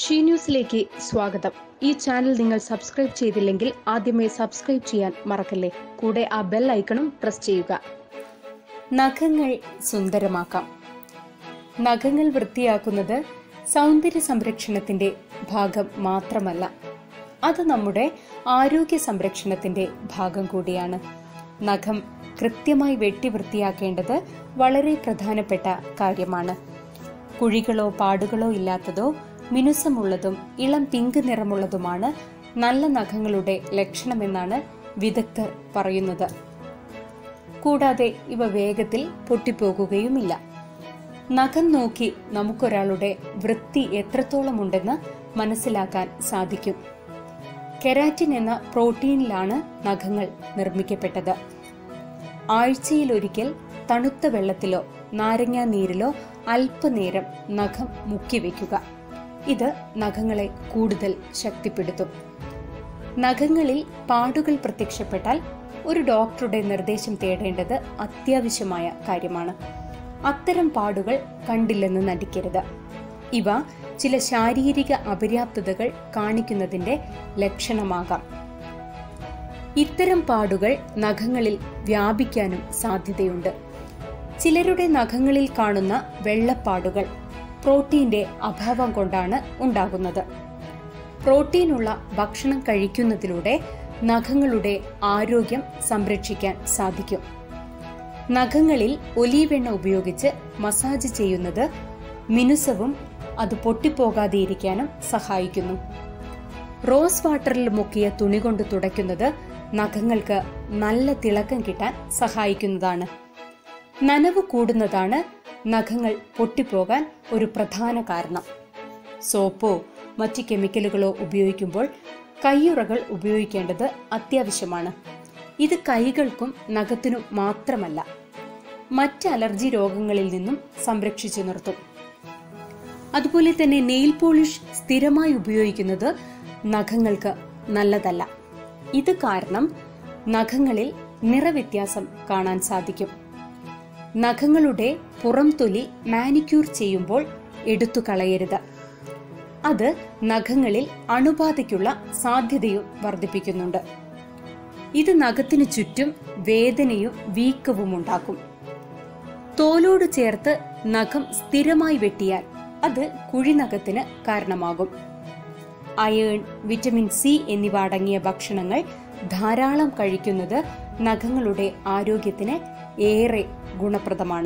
She ന്യൂസിലേക്ക് സ്വാഗതം ഈ ചാനൽ നിങ്ങൾ സബ്സ്ക്രൈബ് ചെയ്തില്ലെങ്കിൽ ആദ്യമേ സബ്സ്ക്രൈബ് ചെയ്യാൻ മറക്കല്ലേ കൂടെ ആ ബെൽ ഐക്കണും പ്രസ് ചെയ്യുക നഖങ്ങൾ സുന്ദരമാക്കാം നഖങ്ങൾ വൃത്തിയാക്കുന്നത് സൗന്ദര്യ സംരക്ഷണത്തിന്റെ ഭാഗം മാത്രമല്ല അത് നമ്മുടെ ആരോഗ്യ സംരക്ഷണത്തിന്റെ ഭാഗം കൂടിയാണ് നഖം കൃത്യമായി വെട്ടി വൃത്തിയാക്കേണ്ടത് വളരെ പ്രധാനപ്പെട്ട കാര്യമാണ് കുഴികളോ പാടുകളോ ഇല്ലാത്തതോ മിനുസമുള്ളതും ഇളം പിങ്ക് നിറമുള്ളതുമാണ് നല്ല നഖങ്ങളുടെ ലക്ഷണമെന്നാണ് വിദഗ്ധർ പറയുന്നത് കൂടാതെ ഇവ വേഗത്തിൽ പൊട്ടിപ്പോകുകയുമില്ല നഖം നോക്കി നമുക്കൊരാളുടെ വൃത്തി എത്രത്തോളം ഉണ്ടെന്ന് മനസ്സിലാക്കാൻ സാധിക്കും കെരാറ്റിൻ എന്ന പ്രോട്ടീനിലാണ് നഖങ്ങൾ നിർമ്മിക്കപ്പെട്ടത് ആഴ്ചയിൽ ഒരിക്കൽ തണുത്ത വെള്ളത്തിലോ നാരങ്ങാ നീരിലോ അല്പനേരം നഖം മുക്കി വയ്ക്കുക ഇത് നഖങ്ങളെ കൂടുതൽ ശക്തിപ്പെടുത്തും നഖങ്ങളിൽ പാടുകൾ പ്രത്യക്ഷപ്പെട്ടാൽ ഒരു ഡോക്ടറുടെ നിർദ്ദേശം തേടേണ്ടത് അത്യാവശ്യമായ കാര്യമാണ് അത്തരം പാടുകൾ കണ്ടില്ലെന്ന് നടിക്കരുത് ഇവ ചില ശാരീരിക അപര്യാപ്തതകൾ കാണിക്കുന്നതിന്റെ ലക്ഷണമാകാം ഇത്തരം പാടുകൾ നഖങ്ങളിൽ വ്യാപിക്കാനും സാധ്യതയുണ്ട് ചിലരുടെ നഖങ്ങളിൽ കാണുന്ന വെള്ളപ്പാടുകൾ പ്രോട്ടീന്റെ അഭാവം കൊണ്ടാണ് ഉണ്ടാകുന്നത് പ്രോട്ടീനുള്ള ഭക്ഷണം കഴിക്കുന്നതിലൂടെ നഖങ്ങളുടെ ആരോഗ്യം സംരക്ഷിക്കാൻ സാധിക്കും നഖങ്ങളിൽ ഒലീവെണ്ണ ഉപയോഗിച്ച് മസാജ് ചെയ്യുന്നത് മിനുസവും അത് പൊട്ടിപ്പോകാതെ ഇരിക്കാനും സഹായിക്കുന്നു റോസ് വാട്ടറിൽ മുക്കിയ തുണി കൊണ്ട് തുടയ്ക്കുന്നത് നഖങ്ങൾക്ക് നല്ല തിളക്കം കിട്ടാൻ സഹായിക്കുന്നതാണ് നനവ് കൂടുന്നതാണ് നഖങ്ങൾ പൊട്ടിപ്പോകാൻ ഒരു പ്രധാന കാരണം സോപ്പോ മറ്റ് കെമിക്കലുകളോ ഉപയോഗിക്കുമ്പോൾ കയ്യുറകൾ ഉപയോഗിക്കേണ്ടത് അത്യാവശ്യമാണ് ഇത് കൈകൾക്കും നഖത്തിനും മാത്രമല്ല മറ്റ് അലർജി രോഗങ്ങളിൽ നിന്നും സംരക്ഷിച്ചു നിർത്തും അതുപോലെ തന്നെ നെയിൽ പോളിഷ് സ്ഥിരമായി ഉപയോഗിക്കുന്നത് നഖങ്ങൾക്ക് നല്ലതല്ല ഇത് കാരണം നഖങ്ങളിൽ നിറവ്യത്യാസം കാണാൻ സാധിക്കും നഖങ്ങളുടെ പുറം തൊലി മാനിക്യൂർ ചെയ്യുമ്പോൾ എടുത്തു കളയരുത് അത് നഖങ്ങളിൽ അണുബാധയ്ക്കുള്ള സാധ്യതയും വർദ്ധിപ്പിക്കുന്നുണ്ട് ഇത് നഖത്തിനു ചുറ്റും വേദനയും വീക്കവും ഉണ്ടാക്കും തോലോട് ചേർത്ത് നഖം സ്ഥിരമായി വെട്ടിയാൽ അത് കുഴിനഖത്തിന് കാരണമാകും അയേൺ വിറ്റമിൻ സി എന്നിവ അടങ്ങിയ ഭക്ഷണങ്ങൾ ധാരാളം കഴിക്കുന്നത് നഖങ്ങളുടെ ആരോഗ്യത്തിന് ഏറെ ഗുണപ്രദമാണ്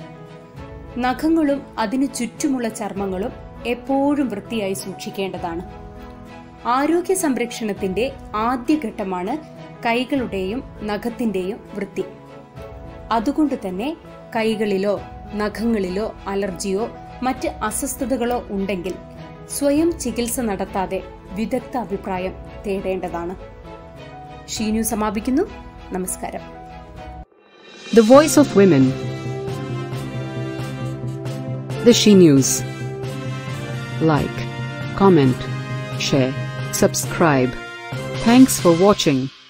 നഖങ്ങളും അതിനു ചുറ്റുമുള്ള ചർമ്മങ്ങളും എപ്പോഴും വൃത്തിയായി സൂക്ഷിക്കേണ്ടതാണ് ആരോഗ്യ സംരക്ഷണത്തിന്റെ ആദ്യഘട്ടമാണ് കൈകളുടെയും നഖത്തിന്റെയും വൃത്തി അതുകൊണ്ട് തന്നെ കൈകളിലോ നഖങ്ങളിലോ അലർജിയോ മറ്റ് അസ്വസ്ഥതകളോ ഉണ്ടെങ്കിൽ സ്വയം ചികിത്സ നടത്താതെ വിദഗ്ധ അഭിപ്രായം തേടേണ്ടതാണ് ഷീനു സമാപിക്കുന്നു നമസ്കാരം The Voice of Women. The She News. Like, comment, share, subscribe. Thanks for watching.